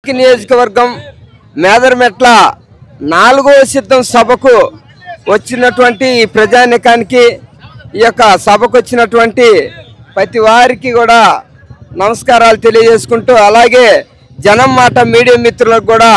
అరకు నియోజకవర్గం మేదరమెట్ల నాలుగో సిద్ధం సభకు వచ్చినటువంటి ఈ ప్రజానికానికి ఈ యొక్క సభకు వచ్చినటువంటి ప్రతి వారికి కూడా నమస్కారాలు తెలియజేసుకుంటూ అలాగే జనం మాట మీడియా మిత్రులకు కూడా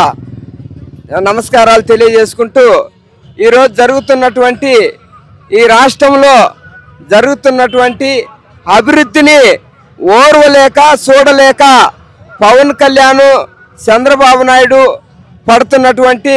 నమస్కారాలు తెలియజేసుకుంటూ ఈరోజు జరుగుతున్నటువంటి ఈ రాష్ట్రంలో జరుగుతున్నటువంటి అభివృద్ధిని ఓర్వలేక చూడలేక పవన్ కళ్యాణ్ చంద్రబాబు నాయుడు పడుతున్నటువంటి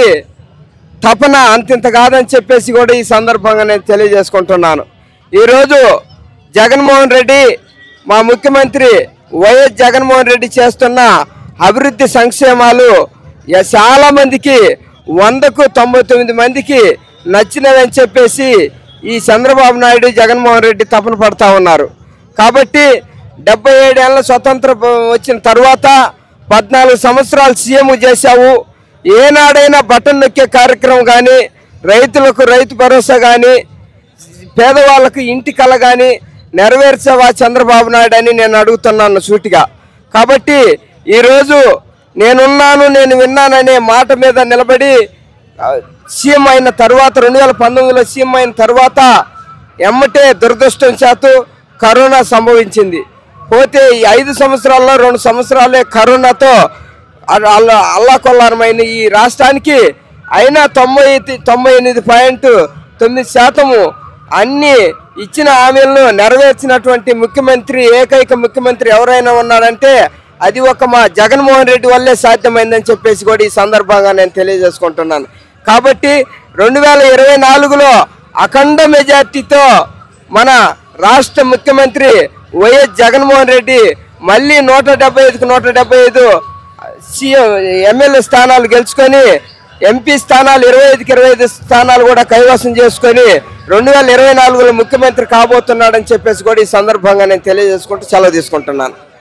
తపన అంతింత కాదని చెప్పేసి కూడా ఈ సందర్భంగా నేను తెలియజేసుకుంటున్నాను ఈరోజు జగన్మోహన్ రెడ్డి మా ముఖ్యమంత్రి వైఎస్ జగన్మోహన్ రెడ్డి చేస్తున్న అభివృద్ధి సంక్షేమాలు ఎ- చాలా మందికి వందకు తొంభై తొమ్మిది మందికి నచ్చినవని చెప్పేసి ఈ చంద్రబాబు నాయుడు జగన్మోహన్ రెడ్డి తపన పడతా ఉన్నారు కాబట్టి డెబ్బై ఏడేళ్ల స్వతంత్ర వచ్చిన తర్వాత పద్నాలుగు సంవత్సరాలు సీఎం చేశావు ఏనాడైనా బటన్ నొక్కే కార్యక్రమం కానీ రైతులకు రైతు భరోసా కానీ పేదవాళ్ళకు ఇంటి కల కానీ నెరవేర్చావా చంద్రబాబు నాయుడు అని నేను అడుగుతున్నాను సూటిగా కాబట్టి ఈరోజు నేనున్నాను నేను విన్నాననే మాట మీద నిలబడి ఆ, సీఎం అయిన తర్వాత రెండు వేల పంతొమ్మిదిలో సీఎం అయిన తర్వాత ఎమ్మటే దురదృష్టం చేతు కరోనా సంభవించింది పోతే ఈ ఐదు సంవత్సరాల్లో రెండు సంవత్సరాలే కరోనాతో అల్ల- అల్ల అల్లాకొల్లారమైన ఈ రాష్ట్రానికి అయినా తొంభై తి- తొంభై ఎనిమిది పాయింట్ తొమ్మిది శాతము అన్ని ఇచ్చిన హామీలను నెరవేర్చినటువంటి ముఖ్యమంత్రి ఏకైక ముఖ్యమంత్రి ఎవరైనా ఉన్నాడంటే అది ఒక మా జగన్మోహన్ రెడ్డి వల్లే సాధ్యమైందని చెప్పేసి కూడా ఈ సందర్భంగా నేను తెలియజేసుకుంటున్నాను కాబట్టి రెండు వేల ఇరవై నాలుగులో అఖండ మెజార్టీతో మన రాష్ట్ర ముఖ్యమంత్రి వైఎస్ జగన్మోహన్ రెడ్డి మళ్ళీ నూట డెబ్బై ఐదుకు నూట డెబ్బై ఐదు సీఎం ఎమ్మెల్యే స్థానాలు గెలుచుకొని ఎంపీ స్థానాలు ఇరవై ఐదుకి ఇరవై ఐదు స్థానాలు కూడా కైవసం చేసుకొని రెండు వేల ఇరవై నాలుగులో ముఖ్యమంత్రి కాబోతున్నాడని చెప్పేసి కూడా ఈ సందర్భంగా నేను తెలియజేసుకుంటూ సెలవు తీసుకుంటున్నాను